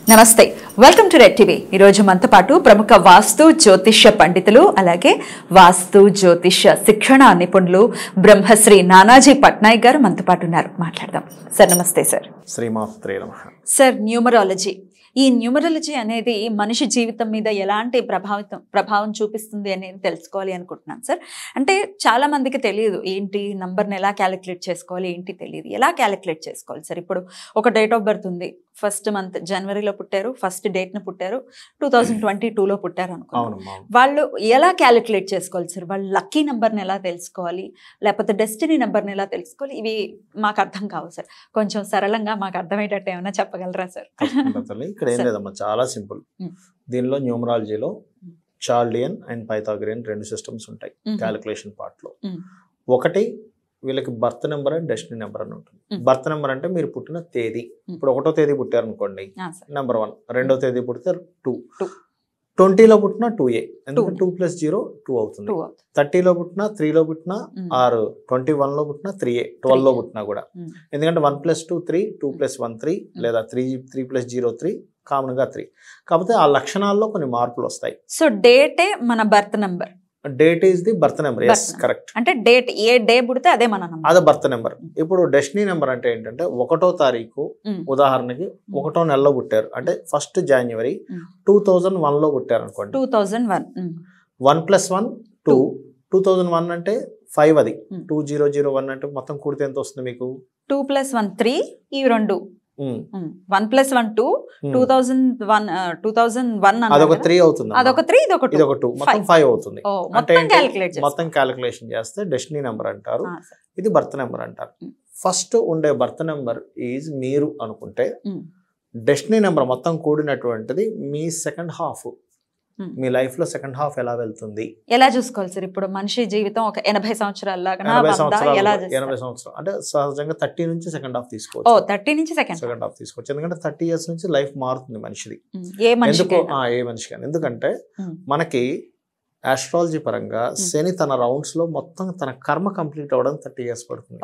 నమస్తే welcome to red TV ఈరోజు మనతో పాటు ప్రముఖ వాస్తు జ్యోతిష్య పండితులు అలాగే వాస్తు జ్యోతిష్య శిక్షణ నిపుణులు బ్రహ్మశ్రీ నానాజీ పట్నాయక్ గారు మనతో పాటు ఉన్నారు మాట్లాడదాం సార్ నమస్తే సార్ శ్రీమాత్రే నమ సార్ న్యూమరాలజీ ఈ న్యూమరాలజీ అనేది మనిషి జీవితం మీద ఎలాంటి ప్రభావితం ప్రభావం చూపిస్తుంది అనేది తెలుసుకోవాలి అనుకుంటున్నాను సార్ అంటే చాలా మందికి తెలియదు ఏంటి నంబర్ని ఎలా క్యాలిక్యులేట్ చేసుకోవాలి ఏంటి తెలియదు ఎలా క్యాలిక్యులేట్ చేసుకోవాలి సార్ ఇప్పుడు ఒక డేట్ ఆఫ్ బర్త్ ఉంది ఫస్ట్ మంత్ జనవరిలో పుట్టారు ఫస్ట్ డేట్ని పుట్టారు టూ థౌజండ్ ట్వంటీ టూలో పుట్టారు అనుకో అవునమ్మా వాళ్ళు ఎలా క్యాలిక్యులేట్ చేసుకోవాలి సార్ వాళ్ళు లక్కీ నెంబర్ని ఎలా తెలుసుకోవాలి లేకపోతే డెస్టినీ నెంబర్ని ఎలా తెలుసుకోవాలి ఇవి మాకు అర్థం కావు సార్ కొంచెం సరళంగా మాకు అర్థమయ్యేటట్టు ఏమైనా చెప్పగలరా సార్ తప్పకుండా తల్లి ఇక్కడ ఏం సరే. లేదమ్మా చాలా సింపుల్ మ్. దీనిలో న్యూమరాలజీలో మ్. చార్లియన్ అండ్ పైథాగరియన్ రెండు సిస్టమ్స్ ఉంటాయి మ్మ్. క్యాలిక్యులేషన్ పార్ట్లో మ్. ఒకటి వీళ్ళకి birth number and destiny number అని ఉంటుంది మ్. బర్త్ నెంబర్ అంటే మీరు పుట్టిన తేదీ మ్. ఇప్పుడు ఒకటో తేదీ పుట్టారనుకోండి ఆ, సార్ నెంబర్ వన్ రెండో తేదీ పుడితే టూ Two. ట్వంటీలో పుట్టిన టూ ఏ ఎందుకంటే Two. Two plus zero two అవుతుంది టూ అవుతుంది థర్టీలో పుట్టిన త్రీలో పుట్టిన మ్. ఆరు ట్వంటీ వన్లో పుట్టిన త్రీ ఏ ట్వెల్వ్లో పుట్టినా కూడా మ్. ఎందుకంటే one plus two three two plus one three లేదా three three plus zero three కామన్గా త్రీ కాకపోతే ఆ లక్షణాల్లో కొన్ని మార్పులు వస్తాయి సో డేటే మన birth number date is the birth number yes Birth number. Correct అంటే డేట్ ఏ డే పుడితే అదే మన నెంబర్ అదే బర్త్ నెంబర్ ఇప్పుడు డెస్టినీ నెంబర్ అంటే ఏంటంటే ఒకటో తారీఖు ఉదాహరణకి ఒకటో నెలలో పుట్టారు అంటే first January Mm. Two thousand వన్లో పుట్టారు అనుకోండి two thousand one one plus one two two thousand one అంటే ఫైవ్ అది Mm. Two zero zero one అంటే మొత్తం కూడితే ఎంత వస్తుంది మీకు టూ ప్లస్ వన్ త్రీ ఈ రెండు Mm. One plus one two Mm. Two thousand one two thousand one అదొక త్రీ అవుతుంది అదొక త్రీ ఇది ఒక ఇది ఒక టూ మొత్తం Five. ఫైవ్ అవుతుంది ఓ అంటే మొత్తం ఏంటి? క్యాలిక్యులేట్ మొత్తం క్యాలిక్యులేషన్ చేస్తే డెస్టినీ నెంబర్ అంటారు ఇది బర్త్ నెంబర్ అంటారు Mm. ఫస్ట్ ఉండే బర్త్ నెంబర్ ఈజ్ మీరు అనుకుంటే Mm. డెస్టినీ నెంబర్ మొత్తం కూడినటువంటిది మీ సెకండ్ హాఫ్ Mm. మీ లైఫ్ లో సెకండ్ హాఫ్ ఎలా వెళ్తుంది ఎలా చూసుకోవాలి సార్ ఇప్పుడు మనిషి జీవితం ఒక ఎనభై సంవత్సరాల లాగా ఎనభై ఎలా సంవత్సరాలు చేస్తారు? ఎనభై సంవత్సరాలు అంటే సహజంగా థర్టీ నుంచి సెకండ్ హాఫ్ ఓ తీసుకోవచ్చు థర్టీ నుంచి సెకండ్ సెకండ్ హాఫ్ తీసుకోవచ్చు ఎందుకంటే థర్టీ ఇయర్స్ నుంచి లైఫ్ మారుతుంది మనిషిది ఏ మనిషికి ఎందుకు ఆ, ఏ మనిషి కానీ ఎందుకంటే మనకి ఆస్ట్రాలజీ పరంగా శని తన రౌండ్స్ లో మొత్తం తన కర్మ కంప్లీట్ అవ్వడానికి థర్టీ ఇయర్స్ పడుతుంది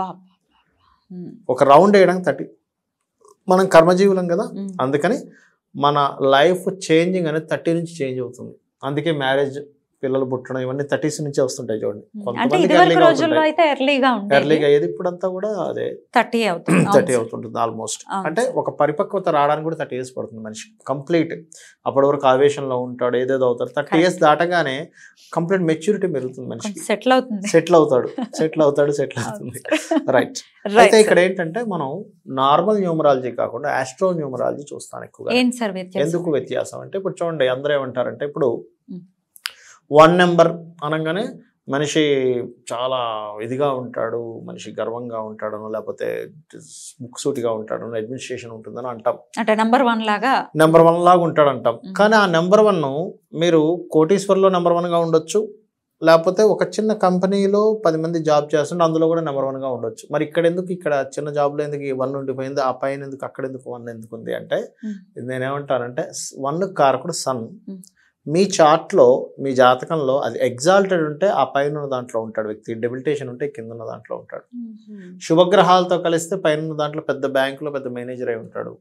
ఒక రౌండ్ వేయడానికి థర్టీ మనం కర్మజీవులం కదా అందుకని మన లైఫ్ చేంజింగ్ అనేది థర్టీ నుంచి చేంజ్ అవుతుంది అందుకే మ్యారేజ్ పిల్లలు పుట్టడం ఇవన్నీ థర్టీస్ నుంచే వస్తుంటాయి చూడండి అంటే కొంతమందికి ఇదివరకు early గా రోజుల్లో అవుతుంటాయి. అయితే ఎర్లీగా ఉండేది ఎర్లీగా అయ్యేది ఇప్పుడంతా కూడా అదే థర్టీ అవుతుంది అవును థర్టీ సార్. అవుతుంటుంది ఆల్మోస్ట్ అవును అంటే ఒక పరిపక్వత రావడానికి కూడా థర్టీ ఇయర్స్ పడుతుంది మనిషి కంప్లీట్ అప్పటి వరకు ఆవేశంలో ఉంటాడు ఏదేదో అవుతాడు థర్టీ Correct. ఇయర్స్ దాటగానే కంప్లీట్ మెచ్యూరిటీ పెరుగుతుంది మనిషికి కొంచెం సెటిల్ అవుతుంది సెటిల్ అవుతాడు సెటిల్ అవుతాడు సెటిల్ అవుతుంది రైట్ అయితే రైట్ ఇక్కడ ఏంటంటే మనం నార్మల్ న్యూమరాలజీ కాకుండా ఆస్ట్రో న్యూమరాలజీ చూస్తాను ఎక్కువగా ఏం సార్ వ్యత్యాసం ఎందుకు వ్యత్యాసం అంటే ఇప్పుడు చూడండి అందరూ ఏమంటారంటే ఇప్పుడు Mm. వన్ నెంబర్ అనగానే మనిషి చాలా ఇదిగా ఉంటాడు మనిషి గర్వంగా ఉంటాడను లేకపోతే ముక్సూటిగా ఉంటాడను అడ్మినిస్ట్రేషన్ ఉంటుందని అంటాం అంటే నంబర్ వన్ లాగా నెంబర్ వన్ లాగా ఉంటాడు అంటాం Mm. కానీ ఆ నెంబర్ వన్ మీరు కోటీశ్వర్లో నెంబర్ వన్గా ఉండొచ్చు లేకపోతే ఒక చిన్న కంపెనీలో పది మంది జాబ్ చేస్తుంటే అందులో కూడా నెంబర్ వన్గా ఉండొచ్చు మరి ఇక్కడ ఎందుకు ఇక్కడ చిన్న జాబ్లో ఎందుకు ఈ వన్ ఉండిపోయింది ఆ పైన ఎందుకు అక్కడ ఎందుకు వన్ ఎందుకు ఉంది అంటే Mm. ఇది నేనేమంటానంటే వన్ కారకుడు సన్ Mm. మీ చార్ట్లో మీ జాతకంలో అది ఎగ్జాల్టెడ్ ఉంటే ఆ పైన ఉన్న దాంట్లో ఉంటాడు వ్యక్తి డెబిలిటేషన్ ఉంటే కింద ఉన్న దాంట్లో ఉంటాడు శుభగ్రహాలతో కలిస్తే పైన ఉన్న దాంట్లో పెద్ద బ్యాంకులో పెద్ద మేనేజర్ అయి ఉంటాడు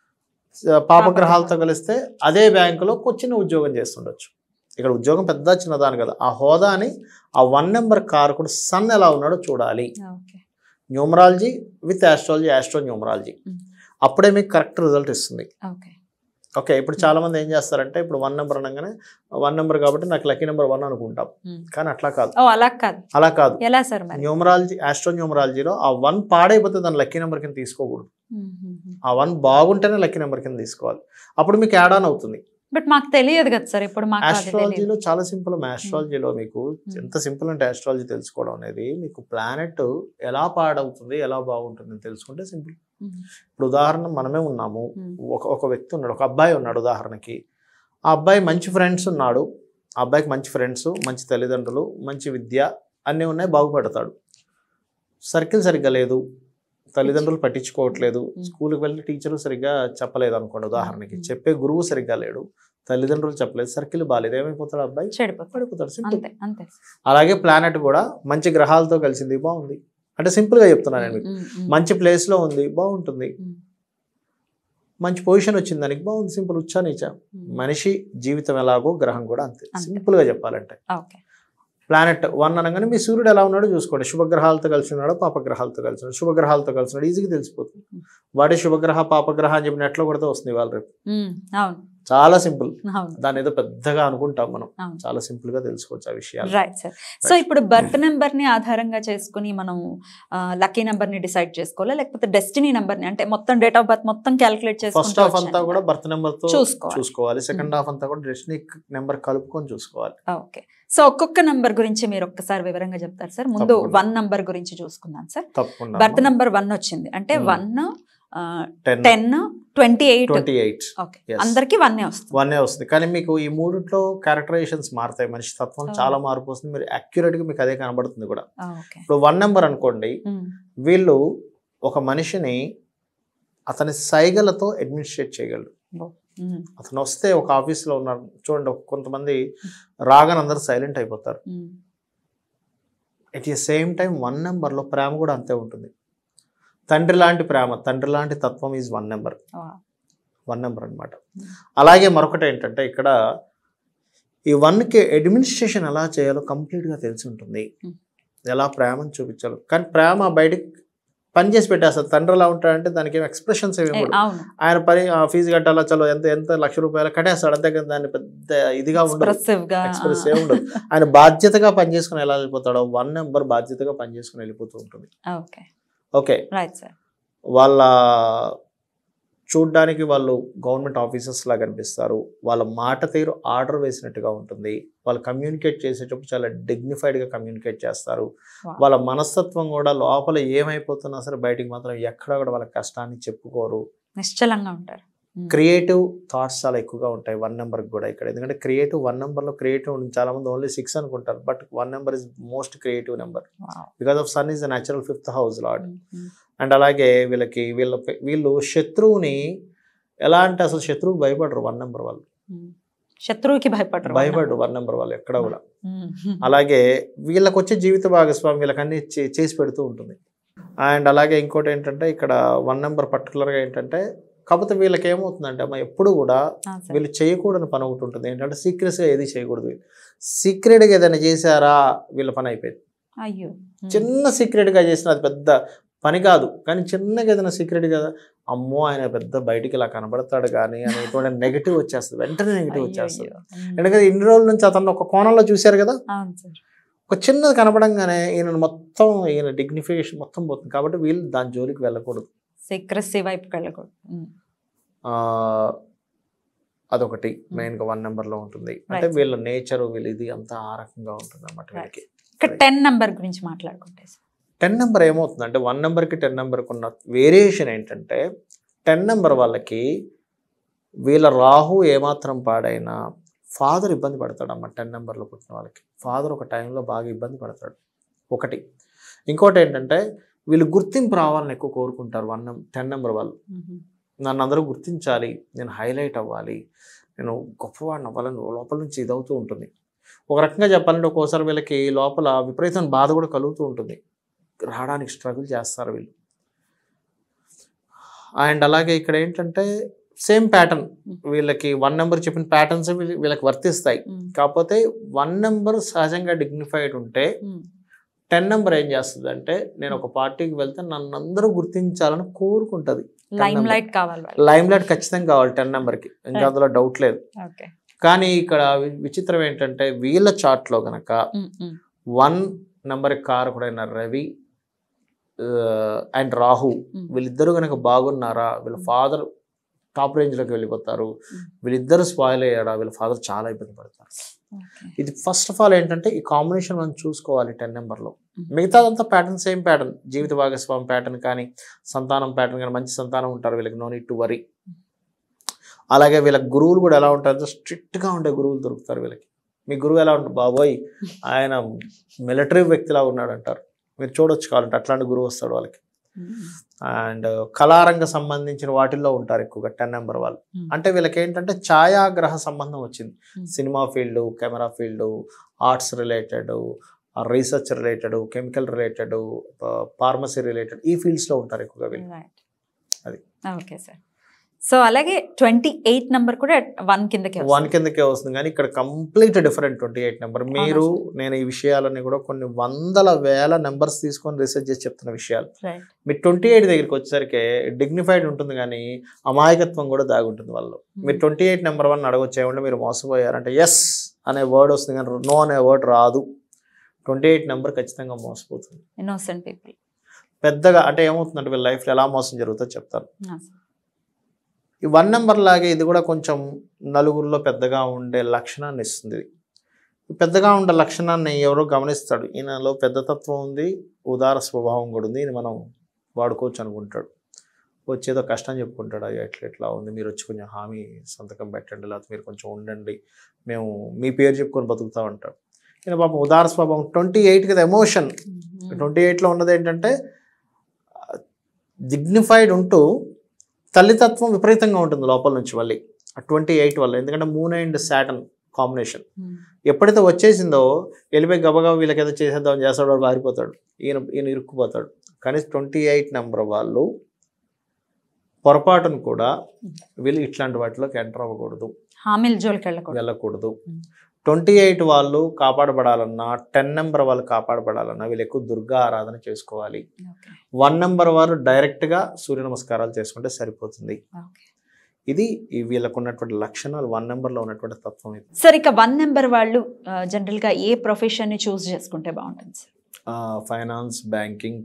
స- పాపగ్రహాలతో కలిస్తే అదే బ్యాంకులో ఒక చిన్న ఉద్యోగం చేస్తుండొచ్చు ఇక్కడ ఉద్యోగం పెద్ద చిన్నదాని కదా ఆ హోదాని ఆ వన్ నెంబర్ కారకుడు సన్ ఎలా ఉన్నాడో చూడాలి okay numerology with astrology astro numerology Mm. అప్పుడే మీకు కరెక్ట్ రిజల్ట్ ఇస్తుంది ఓకే ఓకే ఇప్పుడు చాలా మంది ఏం చేస్తారంటే ఇప్పుడు వన్ నెంబర్ అనగానే వన్ నెంబర్ కాబట్టి నాకు లక్కీ నెంబర్ వన్ అనుకుంటాం కానీ అట్లా కాదు ఓ అలా కాదు అలా కాదు ఎలా సార్ మరి న్యూమరాలజీ ఆస్ట్రో న్యూమరాలజీలో ఆ వన్ పాడైపోతే దాని లక్కీ నెంబర్ కింద తీసుకోకూడదు మ్మ్. ఆ వన్ బాగుంటేనే లక్కీ నెంబర్ కింద తీసుకోవాలి అప్పుడు మీకు యాడ్ ఆన్ అవుతుంది బట్ మాకు తెలియదు కదా సార్ ఇప్పుడు మాకు అది తెలియదు ఆస్ట్రాలజీలో చాలా సింపుల్ ఆస్ట్రాలజీలో మీకు ఎంత సింపుల్ అంటే ఆస్ట్రాలజీ తెలుసుకోవడం అనేది మీకు ప్లానెట్ ఎలా పాడవుతుంది ఎలా బాగుంటుంది అని తెలుసుకుంటే సింపుల్ మ్మ్. ఇప్పుడు ఉదాహరణ మనమే ఉన్నాము మ్మ్. ఒక ఒక వ్యక్తి ఉన్నాడు ఒక అబ్బాయి ఉన్నాడు ఉదాహరణకి ఆ అబ్బాయి మంచి ఫ్రెండ్స్ ఉన్నాడు ఆ అబ్బాయికి మంచి ఫ్రెండ్స్ మంచి తల్లిదండ్రులు మంచి విద్య అన్నీ ఉన్నాయి బాగుపడతాడు సర్కిల్ సరిగ్గా లేదు తల్లిదండ్రులు పట్టించుకోవట్లేదు మ్మ్. స్కూల్కి వెళ్ళి టీచరు సరిగ్గా చెప్పలేదు అనుకోండి ఉదాహరణకి మ్మ్. చెప్పే గురువు సరిగ్గా లేడు తల్లిదండ్రులు చెప్పలేదు సర్కిల్ బాగాలేదు ఏమైపోతాడు ఆ అబ్బాయి చెడిపోతాడు పడిపోతాడు సింపుల్ అంతే అంతే అలాగే ప్లానెట్ కూడా మంచి గ్రహాలతో కలిసింది బాగుంది అంటే సింపుల్ గా చెప్తున్నాను నేను మీకు మ్మ్. మ్మ్. మంచి ప్లేస్ లో ఉంది బాగుంటుంది మ్మ్. మంచి పొజిషన్ వచ్చింది దానికి బాగుంది సింపుల్ ఉచ్చా నీచా మనిషి జీవితం ఎలాగో గ్రహం కూడా అంతే అంతే. సింపుల్గా చెప్పాలంటే ఓకే ప్లానెట్ వన్ అనగానే మీ సూర్యుడు ఎలా ఉన్నాడో చూసుకోండి శుభగ్రహాలతో కలిసి ఉన్నాడో పాపగ్రహాలతో కలిసి ఉన్నాడు శుభగ్రహాలతో కలిసి ఉన్నాడు ఈజీగా తెలిసిపోతుంది వాడే శుభగ్రహ పాపగ్రహ అని చెప్పి నెట్లో కొడితే వస్తుంది వాళ్ళ రేపు ఉమ్, అవును చాలా సింపుల్ అవును దాని ఏదో పెద్దగా అనుకుంటాం మనం అవును చాలా సింపుల్ గా తెలుసుకోవచ్చు ఆ విషయాలు రైట్ సార్ సో ఇప్పుడు బర్త్ నెంబర్ ని ఆధారంగా చేసుకుని మనం లక్కీ నెంబర్ ని డిసైడ్ చేసుకోవాలా లేకపోతే డెస్టినీ నెంబర్ ని అంటే మొత్తం డేట్ ఆఫ్ బర్త్ మొత్తం క్యాలిక్యులేట్ ఫస్ట్ హాఫ్ అంతా కూడా బర్త్ నెంబర్ తో చూసుకోవాలి చూసుకోవాలి సెకండ్ హాఫ్ అంతా కూడా డెస్టినీ నెంబర్ కలుపుకొని చూసుకోవాలి ఓకే సో ఒక్కొక్క నంబర్ గురించి మీరు ఒక్కసారి వివరంగా చెప్తారు సార్ ముందు తప్పకుండా. వన్ నంబర్ గురించి చూసుకుందాం సార్ తప్పకుండా బర్త్ నంబర్ వన్ వచ్చింది అంటే Hmm. One ten ten twenty eight twenty eight okay Yes. అందరికి వన్ వస్తుంది వన్ వస్తుంది కానీ మీకు ఈ మూడిట్లో క్యారెక్టరైజేషన్స్ మారుతాయి మనిషి తత్వం Oh. చాలా మార్పు వస్తుంది మీరు accurate గా మీకు అదే కనబడుతుంది కూడా ఓకే ఇప్పుడు వన్ నెంబర్ అనుకోండి వీళ్ళు ఒక మనిషిని అతని సైగలతో అడ్మినిస్ట్రేట్ చేయగలరు అతను వస్తే ఒక ఆఫీస్లో ఉన్నారు చూడండి ఒక కొంతమంది రాగానే అందరు సైలెంట్ అయిపోతారు at the same time one నెంబర్లో ప్రేమ కూడా అంతే ఉంటుంది తండ్రి లాంటి ప్రేమ తండ్రి లాంటి తత్వం is one number one number అనమాట అలాగే మరొకటి ఏంటంటే ఇక్కడ ఈ వన్కి అడ్మినిస్ట్రేషన్ ఎలా చేయాలో కంప్లీట్గా తెలిసి ఉంటుంది Hmm. ఎలా ప్రేమను చూపించాలో కానీ ప్రేమ బయటికి పని చేసి పెట్టేస్తారు తండ్రి ఎలా ఉంటాడంటే దానికి ఏం ఎక్స్ప్రెషన్స్ ఏమి ఇవ్వడు. అవును ఆయన పని ఆ, ఫీజు కట్టాలా చలో ఎంత ఎంత లక్ష రూపాయలు కట్టేస్తాడు అంతే కానీ దాన్ని పెద్ద ఇదిగా ఉండదు ఎక్స్ప్రెసివ్ గా ఎక్స్ప్రెస్ ఏమి ఉండదు ఆయన బాధ్యతగా పని చేసుకుని ఎలా వెళ్ళిపోతాడో వన్ నెంబర్ బాధ్యతగా పని చేసుకుని వెళ్ళిపోతూ ఉంటుంది ఓకే ఓకే రైట్ సార్ వాళ్ళ చూడ్డానికి వాళ్ళు గవర్నమెంట్ ఆఫీసర్స్ లా కనిపిస్తారు వాళ్ళ మాట తీరు ఆర్డర్ వేసినట్టుగా ఉంటుంది వాళ్ళు కమ్యూనికేట్ చేసేటప్పుడు చాలా డిగ్నిఫైడ్గా కమ్యూనికేట్ చేస్తారు Wow. వాళ్ళ మనస్తత్వం కూడా లోపల ఏమైపోతున్నా సరే బయటికి మాత్రం ఎక్కడ కూడా వాళ్ళ కష్టాన్ని చెప్పుకోరు నిశ్చలంగా ఉంటారు Hmm. క్రియేటివ్ థాట్స్ చాలా ఎక్కువగా ఉంటాయి వన్ నెంబర్కి కూడా ఇక్కడ ఎందుకంటే క్రియేటివ్ వన్ నెంబర్లో క్రియేటివ్ ఉంటుంది చాలా మంది ఓన్లీ సిక్స్ అనుకుంటారు but one number is most creative number Wow. Because of sun is the natural fifth house lord Hmm. Hmm. And అలాగే వీళ్ళకి వీళ్ళ వీళ్ళు శత్రువుని ఎలా అంటే అసలు శత్రువుకి భయపడరు వన్ నెంబర్ వాళ్ళు Hmm. శత్రువుకి భయపడరు భయపడరు వన్ నెంబర్ వాళ్ళు ఎక్కడ కూడా Hmm. Hmm. అలాగే వీళ్ళకి వచ్చే జీవిత భాగస్వామి వీళ్ళకన్నీ చే- చేసి పెడుతూ ఉంటుంది అండ్ అలాగే ఇంకోటి ఏంటంటే ఇక్కడ వన్ నెంబర్ పర్టికులర్గా ఏంటంటే కాకపోతే వీళ్ళకి ఏమవుతుందంటే అమ్మ ఎప్పుడు కూడా ఆ, sir. వీళ్ళు చేయకూడని పని ఒకటి ఉంటుంది ఏంటంటే సీక్రెట్స్గా ఏది చేయకూడదు సీక్రెట్గా ఏదైనా చేశారా వీళ్ళ పని అయిపోయింది అయ్యో Hmm. చిన్న సీక్రెట్గా చేసిన అది పెద్ద పని కాదు కానీ చిన్నగా ఏదైనా సీక్రెట్ కదా అమ్మో ఆయన పెద్ద బయటికి ఇలా కనబడతాడు కానీ అనేటువంటి నెగిటివ్ వచ్చేస్తుంది వెంటనే నెగిటివ్ అయ్యో, వచ్చేస్తుంది అయ్యో. Hmm. ఎందుకంటే ఇన్ని రోజుల నుంచి అతను ఒక కోణంలో చూశారు కదా అవును సార్ ఒక చిన్నది కనపడంగానే ఈయన మొత్తం ఈయన డిగ్నిఫికేషన్ మొత్తం పోతుంది కాబట్టి వీళ్ళు దాని జోలికి వెళ్ళకూడదు సీక్రసీ వైపుకి వెళ్ళకూడదు Hmm. ఆ, అదొకటి మెయిన్గా వన్ నెంబర్లో ఉంటుంది అంటే Right. వీళ్ళ నేచర్ వీళ్ళ ఇది అంతా ఆ రకంగా ఉంటుంది అన్నమాట వీళ్ళకి ఇక్కడ టెన్ నంబర్ గురించి మాట్లాడుకుంటే సార్ టెన్ నెంబర్ ఏమవుతుంది అంటే వన్ నెంబర్కి టెన్ నెంబర్కి ఉన్న వేరియేషన్ ఏంటంటే టెన్ నెంబర్ వాళ్ళకి వీళ్ళ రాహు ఏమాత్రం పాడైనా ఫాదర్ ఇబ్బంది పడతాడు అమ్మ టెన్ నెంబర్లో పుట్టిన వాళ్ళకి ఫాదర్ ఒక టైంలో బాగా ఇబ్బంది పడతాడు ఒకటి ఇంకోటి ఏంటంటే వీళ్ళు గుర్తింపు రావాలని ఎక్కువ కోరుకుంటారు వన్ టెన్ నెంబర్ వాళ్ళు Mhm. నన్ను అందరూ గుర్తించాలి నేను హైలైట్ అవ్వాలి నేను గొప్పవాడిని అవ్వాలని లోపల నుంచి ఇదవుతూ ఉంటుంది ఒక రకంగా చెప్పాలంటే ఒక్కోసారి వీళ్ళకి లోపల విపరీతమైన బాధ కూడా కలుగుతూ ఉంటుంది రావడానికి స్ట్రగుల్ చేస్తారు వీళ్ళు అండ్ అలాగే ఇక్కడ ఏంటంటే సేమ్ ప్యాటర్న్ వీళ్ళకి వన్ నెంబర్ చెప్పిన ప్యాటర్న్స్ వీళ్ళకి వర్తిస్తాయి Hmm. కాకపోతే వన్ నెంబర్ సహజంగా డిగ్నిఫైడ్ ఉంటే Hmm. టెన్ నెంబర్ ఏం చేస్తుంది అంటే నేను ఒక పార్టీకి వెళ్తే నన్ను అందరూ గుర్తించాలని కోరుకుంటుంది లైమ్ number. లైట్ కావాలి వాళ్ళకి. లైమ్ లైట్ ఖచ్చితంగా కావాలి టెన్ నెంబర్కి ఇంకా Right. అందులో డౌట్ లేదు ఓకే కానీ ఇక్కడ వి- విచిత్రం ఏంటంటే వీళ్ళ చార్ట్లో గనక Hmm. Hmm. వన్ నెంబర్ కారకుడైన రవి అండ్ రాహు Hmm. వీళ్ళిద్దరూ గనక బాగున్నారా వీళ్ళ ఫాదర్ టాప్ రేంజ్లోకి వెళ్ళిపోతారు Hmm. వీళ్ళిద్దరు స్పాయిల్ అయ్యారా వీళ్ళ ఫాదర్ చాలా ఇబ్బంది పడతారు Okay. ఇది ఫస్ట్ ఆఫ్ ఆల్ ఏంటంటే ఈ కాంబినేషన్ మనం చూసుకోవాలి టెన్ నెంబర్లో Hmm. మిగతాదంతా ప్యాటర్న్ సేమ్ ప్యాటర్న్ జీవిత భాగస్వామి ప్యాటర్న్ కానీ సంతానం ప్యాటర్న్ కానీ మంచి సంతానం ఉంటారు వీళ్ళకి నో నీట్ టు వరీ అలాగే వీళ్ళకి గురువులు కూడా ఎలా ఉంటారు స్ట్రిక్ట్గా ఉండే గురువులు దొరుకుతారు వీళ్ళకి మీ గురువు ఎలా ఉంటారు బాబోయ్ ఆయన మిలిటరీ వ్యక్తిలా ఉన్నాడు అంటారు మీరు చూడొచ్చు కావాలంటే అట్లాంటి గురువు వస్తాడు వాళ్ళకి Hmm. అండ్ కళారంగ సంబంధించిన వాటిల్లో ఉంటారు ఎక్కువగా టెన్ నెంబర్ వాళ్ళు Hmm. అంటే వీళ్ళకి ఏంటంటే ఛాయాగ్రహ సంబంధం వచ్చింది Hmm. Cinema field camera field arts related research related chemical related pharmacy related ఈ ఫీల్డ్స్లో ఉంటారు ఎక్కువగా వీళ్ళు రైట్ అది. ఓకే సార్ సో అలాగే ట్వంటీ ఎయిట్ నంబర్ కూడా వన్ కిందకే వన్ కిందకే వస్తుంది కానీ ఇక్కడ complete different twenty eight number మీరు నేను ఈ విషయాలన్నీ కూడా కొన్ని వందల వేల నెంబర్స్ తీసుకొని రీసెర్చ్ చేసి చెప్తున్న విషయాలు రైట్ మీరు ట్వంటీ ఎయిట్ దగ్గరికి వచ్చేసరికి డిగ్నిఫైడ్ ఉంటుంది కానీ అమాయకత్వం కూడా దాగి ఉంటుంది వాళ్ళు మీరు ట్వంటీ ఎయిట్ నెంబర్ వన్ అడగొచ్చు ఏమంటే మీరు మోసపోయారంటే ఎస్ అనే వర్డ్ వస్తుంది కానీ నో అనే వర్డ్ రాదు ట్వంటీ ఎయిట్ నెంబర్ ఖచ్చితంగా మోసపోతుంది ఇన్నోసెంట్ పీపుల్ పెద్దగా అంటే ఏమవుతుందంటే వీళ్ళ లైఫ్లో ఎలా మోసం జరుగుతుందో చెప్తారు ఈ వన్ నెంబర్ లాగే ఇది కూడా కొంచెం నలుగురిలో పెద్దగా ఉండే లక్షణాన్ని ఇస్తుంది ఇది. ఈ పెద్దగా ఉండే లక్షణాన్ని ఎవరో గమనిస్తాడు ఈయనలో పెద్ద తత్వం ఉంది ఉదార స్వభావం కూడా ఉంది ఇది మనం వాడుకోవచ్చు అనుకుంటాడు వచ్చేదో కష్టం చెప్పుకుంటాడు అయ్యో ఎట్లా ఎట్లా ఉంది మీరు వచ్చి కొంచెం హామీ సంతకం పెట్టండి లేకపోతే మీరు కొంచెం ఉండండి మేము మీ పేరు చెప్పుకొని బతుకుతా ఉంటాడు ఈయన పాపం ఉదార స్వభావం ట్వంటీ ఎయిట్ కదా ఎమోషన్ ట్వంటీ ఎయిట్లో ఉన్నది ఏంటంటే డిగ్నిఫైడ్ ఉంటూ తల్లితత్వం విపరీతంగా ఉంటుంది లోపల నుంచి మళ్ళీ ట్వంటీ ఎయిట్ వల్ల ఎందుకంటే మూన్ అండ్ శాటన్ కాంబినేషన్ ఎప్పుడైతే వచ్చేసిందో వెళ్ళిపోయి గబగబా వీళ్ళకి ఏదో చేసేద్దాం చేస్తాడు వాడు పారిపోతాడు ఈయన ఈయన ఇరుక్కుపోతాడు కానీ ట్వంటీ ఎయిట్ నెంబర్ వాళ్ళు పొరపాటును కూడా వీళ్ళు ఇట్లాంటి వాటిలోకి ఎంటర్ అవ్వకూడదు హామీల జోలికి వెళ్ళకూడదు వెళ్ళకూడదు Mm. ట్వంటీ ఎయిట్ వాళ్ళు కాపాడబడాలన్నా టెన్ నెంబర్ వాళ్ళు కాపాడబడాలన్నా వీళ్ళు ఎక్కువ దుర్గా ఆరాధన చేసుకోవాలి Okay. వన్ నెంబర్ వారు డైరెక్ట్గా సూర్య నమస్కారాలు చేసుకుంటే సరిపోతుంది Okay. ఇది ఈ వీళ్ళకు ఉన్నటువంటి లక్షణాలు వన్ నెంబర్లో ఉన్నటువంటి తత్వం ఇది సార్ ఇక వన్ నెంబర్ వాళ్ళు జనరల్ గా ఏ ప్రొఫెషన్ ని చూస్ చేసుకుంటే బాగుంటుంది సార్ ఫైనాన్స్ బ్యాంకింగ్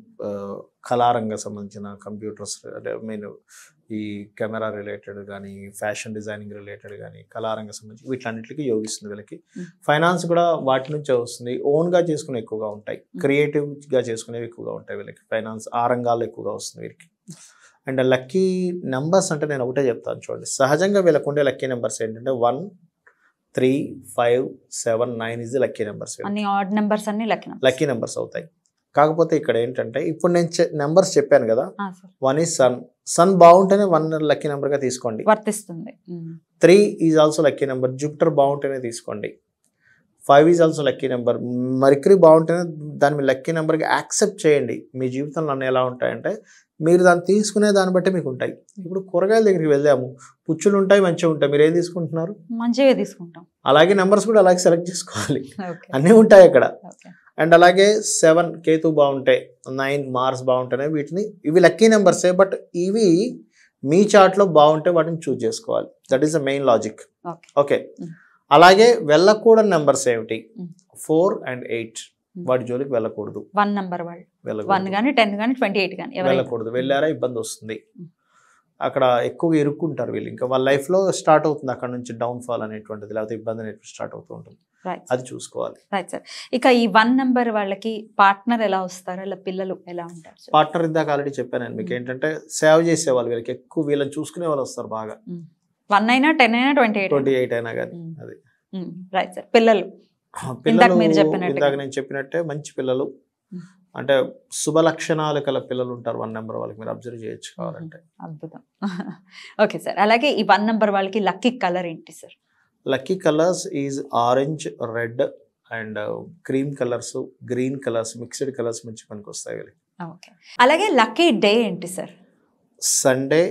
కళారంగ సంబంధించిన కంప్యూటర్స్ అంటే మీన్ ఈ కెమెరా రిలేటెడ్ కానీ ఫ్యాషన్ డిజైనింగ్ రిలేటెడ్ కానీ కళారంగ సంబంధించి వీటన్నిటికీ యోగిస్తుంది వీళ్ళకి Mm. ఫైనాన్స్ కూడా వాటి నుంచే వస్తుంది ఓన్గా చేసుకునే ఎక్కువగా ఉంటాయి Mm. క్రియేటివ్గా చేసుకునేవి ఎక్కువగా ఉంటాయి వీళ్ళకి ఫైనాన్స్ ఆ రంగాల్లో ఎక్కువగా వస్తుంది వీరికి అండ్ లక్కీ నెంబర్స్ అంటే నేను ఒకటే చెప్తాను చూడండి సహజంగా వీళ్ళకు ఉండే లక్కీ నెంబర్స్ ఏంటంటే one three five seven nine is lucky numbers అన్ని ఆడ్ నెంబర్స్ అన్ని లెక్కన లక్కీ నెంబర్స్ అవుతాయి కాకపోతే ఇక్కడ ఏంటంటే ఇప్పుడు నేను నెంబర్స్ చెప్పాను కదా sir one is sun sun బాగుంటేనే వన్ లక్కీ నెంబర్గా తీసుకోండి వర్తిస్తుంది um. Three is also lucky number Jupiter బాగుంటేనే తీసుకోండి five is also lucky number Mercury బాగుంటేనే దాన్ని మీ లక్కీ నెంబర్గా యాక్సెప్ట్ చేయండి మీ జీవితంలో అన్నీ ఎలా ఉంటాయంటే మీరు దాన్ని తీసుకునే దాన్ని బట్టి మీకు ఉంటాయి ఇప్పుడు కూరగాయల దగ్గరికి వెళ్ళాము పుచ్చులు ఉంటాయి మంచిగా ఉంటాయి మీరు ఏం తీసుకుంటున్నారు మంచిగా తీసుకుంటాం అలాగే నెంబర్స్ కూడా అలాగే సెలెక్ట్ చేసుకోవాలి ఓకే అన్నీ ఉంటాయి అక్కడ ఓకే అండ్ అలాగే సెవెన్ కేతు బాగుంటాయి నైన్ మార్స్ బాగుంటాయి వీటిని ఇవి లక్కీ నెంబర్సే బట్ ఇవి మీ చార్ట్లో బాగుంటే వాటిని చూజ్ చేసుకోవాలి that is the main logic okay okay Mm. అలాగే వెళ్ళకూడని నెంబర్స్ ఏమిటి Mm. Four and eight Mm. వాటి జోలికి వెళ్ళకూడదు వన్ నెంబర్ వాళ్ళు వన్ వెళ్ళకూడదు కానీ టెన్ కానీ ట్వంటీ ఎయిట్ కానీ ఎవరైనా వెళ్ళకూడదు వెళ్ళారా ఇబ్బంది వస్తుంది Mm. అక్కడ ఎక్కువగా ఇరుక్కుంటారు వీళ్ళు ఇంకా వాళ్ళ లైఫ్లో స్టార్ట్ అవుతుంది అక్కడ నుంచి డౌన్ ఫాల్ అనేటువంటిది లేకపోతే ఇబ్బంది అనేటువంటి స్టార్ట్ అవుతూ ఉంటుంది రైట్ అది చూసుకోవాలి రైట్ సార్ ఇక ఈ వన్ నెంబర్ వాళ్ళకి పార్ట్నర్ ఎలా వస్తారు ఇలా పిల్లలు ఎలా ఉంటారు సార్ పార్ట్నర్ ఇందాక ఆల్రెడీ చెప్పాను నేను మీకు Mm. ఏంటంటే సేవ్ చేసేవాళ్ళు వీళ్ళకి ఎక్కువ వీళ్ళని చూసుకునే వాళ్ళు వస్తారు బాగా వన్ అయినా టెన్ అయినా ట్వంటీ ఎయిట్ ట్వంటీ ఎయిట్ అయినా కానీ అది రైట్ సార్ పిల్లలు పిల్లలు మీరు చెప్పినట్టుగా. ఇందాక నేను చెప్పినట్టే మంచి పిల్లలు Mm. అంటే శుభ లక్షణాలు కల పిల్లలు ఉంటారు వన్ నెంబర్ వాళ్ళకి మీరు అబ్జర్వ్ చేయొచ్చు కావాలంటే అద్భుతం ఓకే సార్ అలాగే ఈ వన్ నెంబర్ వాళ్ళకి లక్కీ కలర్ ఏంటి sir lucky colours is orange red and cream colours green colours mixed colours మంచి పనికి వస్తాయి వీళ్ళకి ఓకే అలాగే లక్కీ డే ఏంటి sir Sunday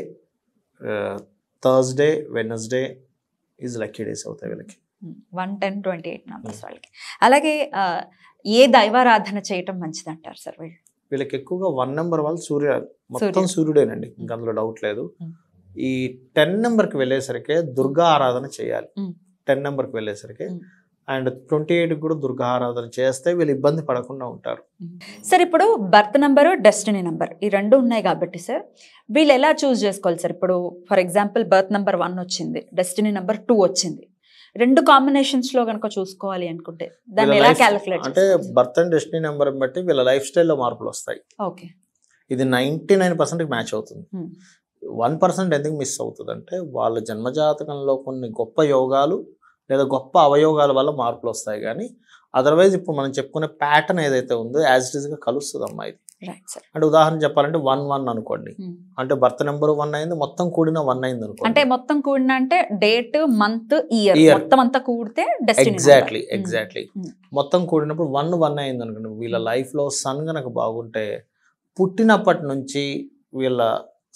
Thursday Wednesday is lucky days అవుతాయి వీళ్ళకి one ten twenty eight numbers వాళ్ళకి అలాగే ఆ, ఏ దైవారాధన చేయటం మంచిది అంటారు సార్ వీళ్ళు వీళ్ళకి ఎక్కువగా వన్ నెంబర్ వాళ్ళు సూర్య మొత్తం సూర్యుడు. సూర్యుడేనండి ఇంకా అందులో డౌట్ లేదు Mm. ఈ టెన్ నెంబర్కి వెళ్ళేసరికి దుర్గా ఆరాధన చేయాలి Mm. టెన్ నెంబర్కి వెళ్ళేసరికి Mm. అండ్ ట్వంటీ ఎయిట్ కూడా దుర్గా ఆరాధన చేస్తే వీళ్ళు ఇబ్బంది పడకుండా ఉంటారు సార్ ఇప్పుడు బర్త్ నెంబరు డెస్టినీ నెంబర్ ఈ రెండు ఉన్నాయి కాబట్టి సార్ వీళ్ళు ఎలా చూస్ చేసుకోవాలి సార్ ఇప్పుడు for example birth number one వచ్చింది డెస్టినీ నెంబర్ టూ వచ్చింది రెండు కాంబినేషన్స్ లో కనుక చూసుకోవాలి అనుకుంటే దాన్ని వీళ్ళ ఎలా life- క్యాలిక్యులేట్ అంటే బర్త్ అండ్ డెస్టినీ నెంబర్ బట్టి వీళ్ళ లైఫ్ స్టైల్లో మార్పులు వస్తాయి ఓకే ఇది నైంటీ నైన్ పర్సెంట్కి మ్యాచ్ అవుతుంది Hmm. వన్ పర్సెంట్ ఎందుకు మిస్ అవుతుంది అంటే వాళ్ళ జన్మజాతకంలో కొన్ని గొప్ప యోగాలు లేదా గొప్ప అవయోగాల వల్ల మార్పులు వస్తాయి కానీ అదర్వైజ్ ఇప్పుడు మనం చెప్పుకునే ప్యాటర్న్ ఏదైతే ఉందో యాజ్ ఇట్ ఈస్గా కలుస్తుంది అమ్మా ఇది రైట్ సార్ అంటే ఉదాహరణ చెప్పాలంటే వన్ వన్ అనుకోండి అంటే బర్త్ నెంబర్ వన్ అయింది మొత్తం కూడిన వన్ అయింది అంటే అనుకోండి మొత్తం కూడిన అంటే డేట్ మంత్ ఇయర్ Year. మొత్తం అంతా కూడితే డెస్టినీ ఎగ్జాక్ట్లీ ఎగ్జాక్ట్లీ Hmm. మొత్తం కూడినప్పుడు వన్ వన్ అయింది అనుకోండి వీళ్ళ లైఫ్లో సన్ గనక బాగుంటే పుట్టినప్పటి నుంచి వీళ్ళ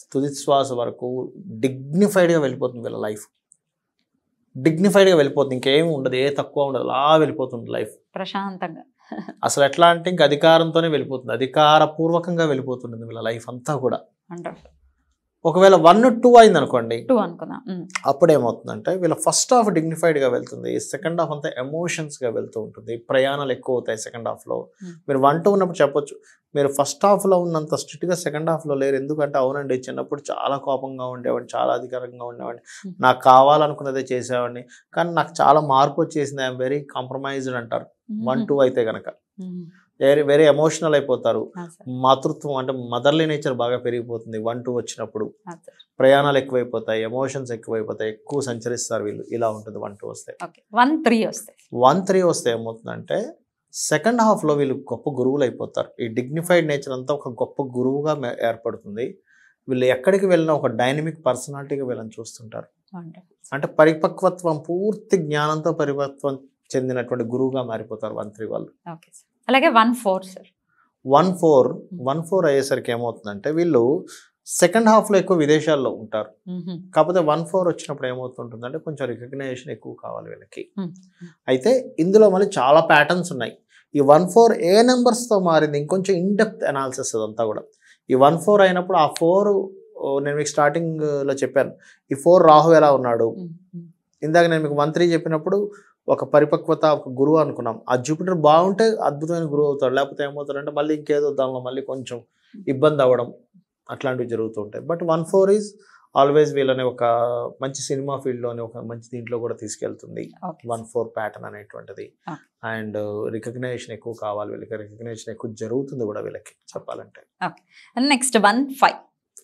తుది శ్వాస వరకు డిగ్నిఫైడ్గా వెళ్ళిపోతుంది వీళ్ళ లైఫ్ డిగ్నిఫైడ్గా వెళ్ళిపోతుంది ఇంకేం ఉండదు ఏ తక్కువ ఉండదు అలా వెళ్ళిపోతుంది లైఫ్ ప్రశాంతంగా అసలు ఎట్లా అంటే ఇంక అధికారంతోనే వెళ్ళిపోతుంది అధికారపూర్వకంగా వెళ్ళిపోతుంది వీళ్ళ లైఫ్ అంతా కూడా వండర్ఫుల్ ఒకవేళ వన్ టూ అయింది అనుకోండి టూ అనుకుందాం ఉమ్, అప్పుడు ఏమవుతుందంటే వీళ్ళ ఫస్ట్ హాఫ్ డిగ్నిఫైడ్గా వెళ్తుంది సెకండ్ హాఫ్ అంతా ఎమోషన్స్గా వెళ్తూ ఉంటుంది ప్రయాణాలు ఎక్కువ అవుతాయి సెకండ్ హాఫ్లో Hmm. మీరు వన్ టూ ఉన్నప్పుడు చెప్పొచ్చు మీరు ఫస్ట్ హాఫ్లో ఉన్నంత స్ట్రిక్ట్గా సెకండ్ హాఫ్లో లేరు ఎందుకంటే అవునండి చిన్నప్పుడు చాలా కోపంగా ఉండేవాడిని చాలా అధికారంగా ఉండేవాడిని Hmm. నాకు కావాలనుకున్నదే చేసేవాడిని కానీ నాకు చాలా మార్పు వచ్చేసింది ఐఎమ్ వెరీ కాంప్రమైజ్డ్ అంటారు వన్ టూ అయితే కనుక ఉమ్, వెరీ వెరీ ఎమోషనల్ అయిపోతారు ఆ సార్, మాతృత్వం అంటే మదర్లీ నేచర్ బాగా పెరిగిపోతుంది వన్ టూ వచ్చినప్పుడు ఆ సార్. ప్రయాణాలు ఎక్కువైపోతాయి ఎమోషన్స్ ఎక్కువైపోతాయి ఎక్కువ సంచరిస్తారు వీళ్ళు ఇలా ఉంటుంది వన్ టూ వస్తే ఓకే వన్ త్రీ వస్తాయి వన్ త్రీ వస్తే ఏమవుతుందంటే సెకండ్ హాఫ్లో వీళ్ళు గొప్ప గురువులు అయిపోతారు ఈ డిగ్నిఫైడ్ నేచర్ అంతా ఒక గొప్ప గురువుగా మే- ఏర్పడుతుంది వీళ్ళు ఎక్కడికి వెళ్ళినా ఒక డైనమిక్ పర్సనాలిటీగా వీళ్ళని చూస్తుంటారు వండర్ఫుల్ అంటే పరిపక్వత్వం పూర్తి జ్ఞానంతో పరిపక్వం చెందినటువంటి గురువుగా మారిపోతారు వన్ త్రీ వాళ్ళు ఓకే సార్ అలాగే one four sir one four one four అయ్యేసరికి ఏమవుతుందంటే వీళ్ళు సెకండ్ హాఫ్లో ఎక్కువ విదేశాల్లో ఉంటారు ఉహు, కాకపోతే వన్ ఫోర్ వచ్చినప్పుడు ఏమవుతుంటుందంటే కొంచెం రికగ్నైజేషన్ ఎక్కువ కావాలి వీళ్ళకి ఉమ్, అయితే ఇందులో మళ్ళీ చాలా ప్యాటర్న్స్ ఉన్నాయి ఈ వన్ ఫోర్ ఏ నెంబర్స్తో మారింది ఇంకొంచెం ఇన్డెప్త్ అనాలిసిస్ అదంతా కూడా ఈ వన్ ఫోర్ అయినప్పుడు ఆ ఫోర్ నేను మీకు స్టార్టింగ్లో చెప్పాను ఈ ఫోర్ రాహు ఎలా ఉన్నాడు ఉమ్, ఉమ్, ఇందాక నేను మీకు వన్ త్రీ చెప్పినప్పుడు ఒక పరిపక్వత ఒక గురువు అనుకున్నాం ఆ జూపిటర్ బాగుంటే అద్భుతమైన గురువు అవుతాడు లేకపోతే ఏమవుతాడంటే మళ్ళీ ఇంకేదో దానిలో మళ్ళీ కొంచెం ఇబ్బంది అవ్వడం అట్లాంటివి జరుగుతూ ఉంటాయి but one four is always వీళ్ళని ఒక మంచి సినిమా ఫీల్డ్లోని ఒక మంచి దీంట్లో కూడా తీసుకెళ్తుంది ఓకే వన్ ఫోర్ ప్యాటర్న్ అనేటువంటిది Ah. అండ్ రికగ్నైజేషన్ ఎక్కువ కావాలి వీళ్ళకి రికగ్నైజేషన్ ఎక్కువ జరుగుతుంది కూడా వీళ్ళకి చెప్పాలంటే and next one five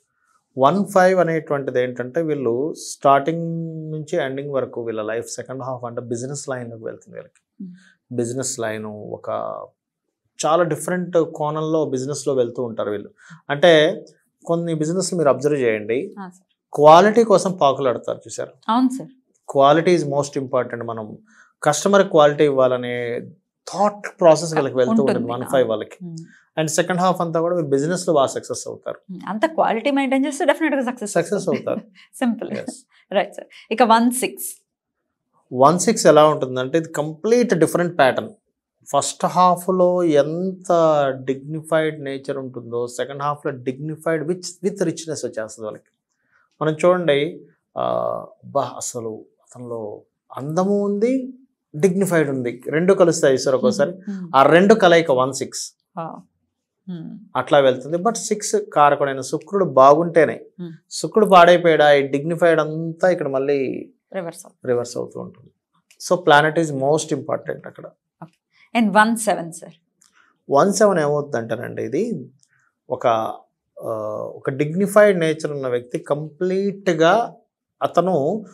one five అనేటువంటిది ఏంటంటే వీళ్ళు స్టార్టింగ్ నుంచి ఎండింగ్ వరకు వీళ్ళ లైఫ్ సెకండ్ హాఫ్ అంటే బిజినెస్ లైన్లోకి వెళ్తుంది వీళ్ళకి Hmm. బిజినెస్ లైన్ ఒక చాలా డిఫరెంట్ కోణంలో బిజినెస్లో వెళ్తూ ఉంటారు వీళ్ళు అంటే కొన్ని బిజినెస్ మీరు అబ్జర్వ్ చేయండి సార్ క్వాలిటీ కోసం పాకులాడతారు చూసారు అవును sir quality is most important మనం కస్టమర్ క్వాలిటీ ఇవ్వాలనే థాట్ ప్రాసెస్ వీళ్ళకి వెళ్తూ ఉంటుంది ఉంటుంది. వన్ ఫైవ్ వాళ్ళకి ఉమ్, అండ్ సెకండ్ హాఫ్ అంతా కూడా వీళ్ళు business లో బాగా సక్సెస్ అవుతారు ఉమ్, అంత క్వాలిటీ మెయింటైన్ చేస్తే డెఫినెట్ గా సక్సెస్ సక్సెస్ అవుతారు సింపుల్ రైట్ సార్ ఇక వన్ సిక్స్ వన్ సిక్స్ ఎలా ఉంటుందంటే ఇది కంప్లీట్ డిఫరెంట్ ప్యాటర్న్ ఫస్ట్ హాఫ్లో ఎంత డిగ్నిఫైడ్ నేచర్ ఉంటుందో సెకండ్ హాఫ్లో డిగ్నిఫైడ్ విచ్ విత్ రిచ్నెస్ వచ్చేస్తుంది వాళ్ళకి మనం చూడండి ఆ, బా అసలు అతనిలో అందము ఉంది డిగ్నిఫైడ్ ఉంది రెండు కలుస్తాయి సార్ ఒక్కోసారి ఆ రెండు కలయిక వన్ సిక్స్ అట్లా వెళ్తుంది బట్ సిక్స్ కారకుడైన శుక్రుడు బాగుంటేనే Hmm. శుక్రుడు పాడైపోయాడు ఈ డిగ్నిఫైడ్ అంతా ఇక్కడ మళ్ళీ రివర్స్ రివర్స్ అవుతూ ఉంటుంది so planet is most important అక్కడ and one seven sir one seven ఏమవుతుందంటేనండి ఇది ఒక ఆ, ఒక డిగ్నిఫైడ్ నేచర్ ఉన్న వ్యక్తి కంప్లీట్గా అతను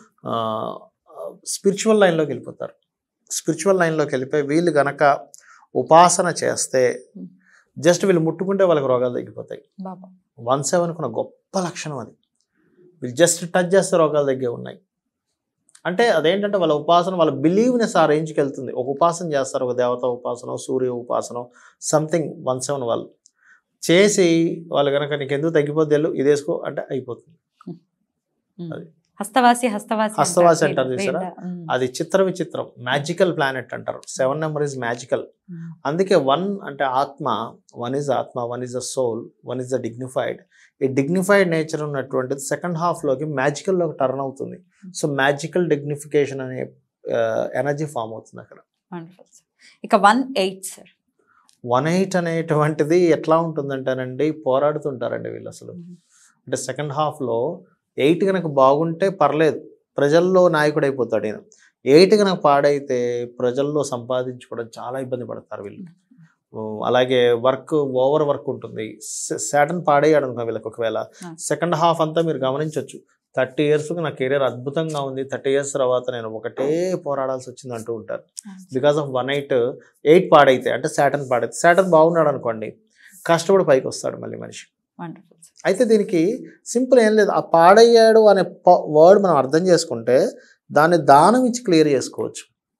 స్పిరిచువల్ లైన్లోకి వెళ్ళిపోతారు స్పిరిచువల్ లైన్లోకి వెళ్ళిపోయి వీళ్ళు గనక ఉపాసన చేస్తే Hmm. జస్ట్ వీళ్ళు ముట్టుకుంటే వాళ్ళకి రోగాలు తగ్గిపోతాయి బాబా వన్ సెవెన్కున్న గొప్ప లక్షణం అది వీళ్ళు జస్ట్ టచ్ చేస్తే రోగాలు తగ్గే ఉన్నాయి అంటే అదేంటంటే వాళ్ళ ఉపాసన వాళ్ళ బిలీవ్నెస్ ఆ రేంజ్కి వెళ్తుంది ఒక ఉపాసన చేస్తారు ఒక దేవత ఉపాసన సూర్య ఉపాసన సంథింగ్ వన్ సెవెన్ వాళ్ళు చేసి వాళ్ళు కనుక నీకు ఎందుకు తగ్గిపోద్ది వెళ్ళు ఇది వేసుకో అంటే అయిపోతుంది అది. హస్తవాసి హస్తవాసి హస్తవాసి అంటారు. అంటారు చూసారా? వీళ్ళ- ఉమ్, అది చిత్ర విచిత్రం మ్యాజికల్ ప్లానెట్ అంటారు seven number is magical um, అందుకే వన్ అంటే ఆత్మ వన్ ఇస్ ఆత్మ one is the soul one is the dignified ఈ డిగ్నిఫైడ్ నేచర్ ఉన్నటువంటిది సెకండ్ హాఫ్లోకి మ్యాజికల్లోకి టర్న్ అవుతుంది సో మ్యాజికల్ డిగ్నిఫికేషన్ అనే ఎనర్జీ ఫామ్ అవుతుంది అక్కడ wonderful, sir. ఇక one eight sir one eight అనేటువంటిది ఎట్లా ఉంటుందంటేనండి పోరాడుతుంటారండి వీళ్ళు అసలు అంటే సెకండ్ హాఫ్లో ఎయిట్ కనుక బాగుంటే పర్లేదు ప్రజల్లో నాయకుడు అయిపోతాడు ఈయన ఎయిట్ కనుక పాడైతే ప్రజల్లో సంపాదించుకోవడం చాలా ఇబ్బంది పడతారు వీళ్ళు ఓ, అలాగే వర్క్ ఓవర్ వర్క్ ఉంటుంది సాటన్ పాడేయాడు అనుకో వీళ్ళకి ఒకవేళ Ah. సెకండ్ హాఫ్ అంతా మీరు గమనించవచ్చు థర్టీ ఇయర్స్ నా కెరీర్ అద్భుతంగా ఉంది థర్టీ ఇయర్స్ తర్వాత నేను ఒకటే పోరాడాల్సి వచ్చింది అంటూ ఉంటారు because of one eight eight పాడైతే అంటే సాటన్ పాడైతే సాటన్ బాగున్నాడు అనుకోండి కష్టపడి పైకి వస్తాడు మళ్ళీ మనిషి వండర్ఫుల్ అయితే దీనికి సింపుల్ ఏం లేదు ఆ పాడయ్యాడు అనే వర్డ్ మనం అర్థం చేసుకుంటే దాన్ని దానం ఇచ్చి క్లియర్ చేసుకోవచ్చు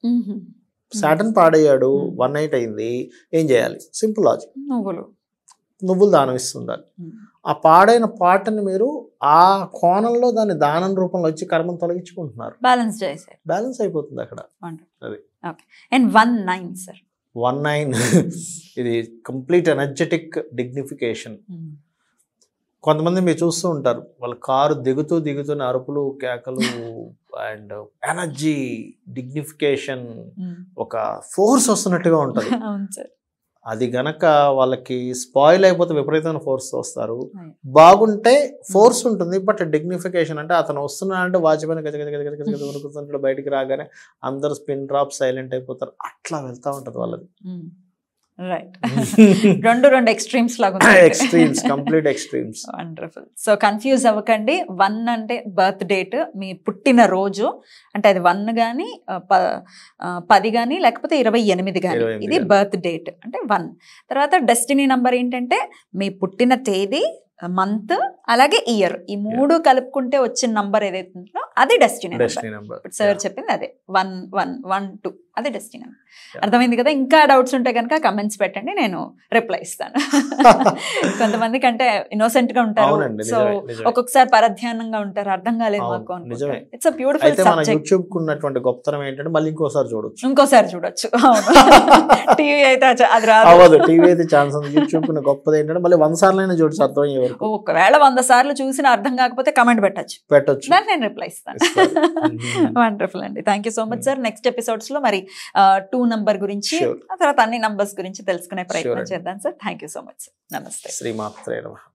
సాటన్ పాడయ్యాడు Hmm. వన్ నైట్ అయింది ఏం చేయాలి సింపుల్ లాజిక్ నువ్వులు నువ్వులు దానం ఇస్తుండాలి ఉమ్, ఆ పాడైన పాటని మీరు ఆ కోణంలో దాన్ని దానం రూపంలో వచ్చి కర్మను తొలగించుకుంటున్నారు బ్యాలెన్స్ చేశారు బ్యాలెన్స్ అయిపోతుంది అక్కడ అది. And one nine sir one nine ఇది కంప్లీట్ ఎనర్జెటిక్ డిగ్నిఫికేషన్ కొంతమంది మీరు చూస్తూ ఉంటారు వాళ్ళ కారు దిగుతూ దిగుతున్న అరుపులు కేకలు అండ్ ఎనర్జీ డిగ్నిఫికేషన్ ఒక ఫోర్స్ వస్తున్నట్టుగా ఉంటుంది అవును సార్ అది గనక వాళ్ళకి స్పాయిల్ అయిపోతే విపరీతమైన ఫోర్స్ వస్తారు బాగుంటే ఫోర్స్ ఉంటుంది బట్ డిగ్నిఫికేషన్ అంటే అతను వస్తున్నాడంటే వాచ్మెన్ గజ గజ గజ గజ గజ గజ వణుకుతుంటాడు బయటికి రాగానే అందరు స్పిన్ డ్రాప్ సైలెంట్ అయిపోతారు అట్లా వెళ్తా ఉంటది వాళ్ళది రైట్ రెండు రెండు ఎక్స్ట్రీమ్స్ లాగా extremes complete extremes wonderful so confuse అవ్వకండి వన్ అంటే బర్త్ డేట్ మీ పుట్టిన రోజు అంటే అది వన్ కానీ పది కానీ లేకపోతే ఇరవై ఎనిమిది కానీ 28 ఇది గాని. బర్త్ డేట్ అంటే వన్ తర్వాత డెస్టినీ నంబర్ ఏంటంటే మీ పుట్టిన తేదీ మంత్ అలాగే ఇయర్ ఈ మూడు కలుపుకుంటే వచ్చిన నంబర్ ఏదైతే ఉందో అది డెస్టినీ నంబర్ డెస్టినీ నెంబర్ ఇప్పుడు సార్ చెప్పింది అదే వన్ వన్ వన్ టూ అదే డెస్టినీ నంబర్ అర్థమైంది కదా ఇంకా డౌట్స్ ఉంటే కనుక కమెంట్స్ పెట్టండి నేను రిప్లై ఇస్తాను కొంతమందికి అంటే ఇన్నోసెంట్ గా ఉంటారు అవునండి సో నిజమే నిజమే ఒక్కొక్కసారి పరధ్యానంగా ఉంటారు అర్థం కాలేదు అవును, మాకు నిజమే. ఇట్స్ బ్యూటిఫుల్ అయితే మన సబ్జెక్ట్ యూట్యూబ్ కు ఉన్నటువంటి గొప్పతనం ఏంటంటే మళ్ళీ ఇంకోసారి చూడొచ్చు ఇంకోసారి చూడొచ్చు అవును టీవీ అయితే అచ- అది రాదు అవ్వదు టీవీ అయితే ఛాన్స్ ఉంది యూట్యూబ్ కు గొప్పది ఏంటంటే మళ్ళీ వంద సార్లైనా చూడొచ్చు అర్థం అయ్యే వరకు ఒకవేళ వంద సార్లు చూసిన అర్థం కాకపోతే కమెంట్ పెట్టచ్చు పెట్టొచ్చు దాన్ని నేను రిప్లై ఇస్తాను ఇస్తారు. వండర్ఫుల్ అండి thank you so much sir next episodes లో మరి టూ నంబర్ గురించి Sure. ఆ తర్వాత అన్ని నంబర్స్ గురించి తెలుసుకునే ప్రయత్నం Sure. చేద్దాం sir thank you so much నమస్తే శ్రీమాత్రే నమః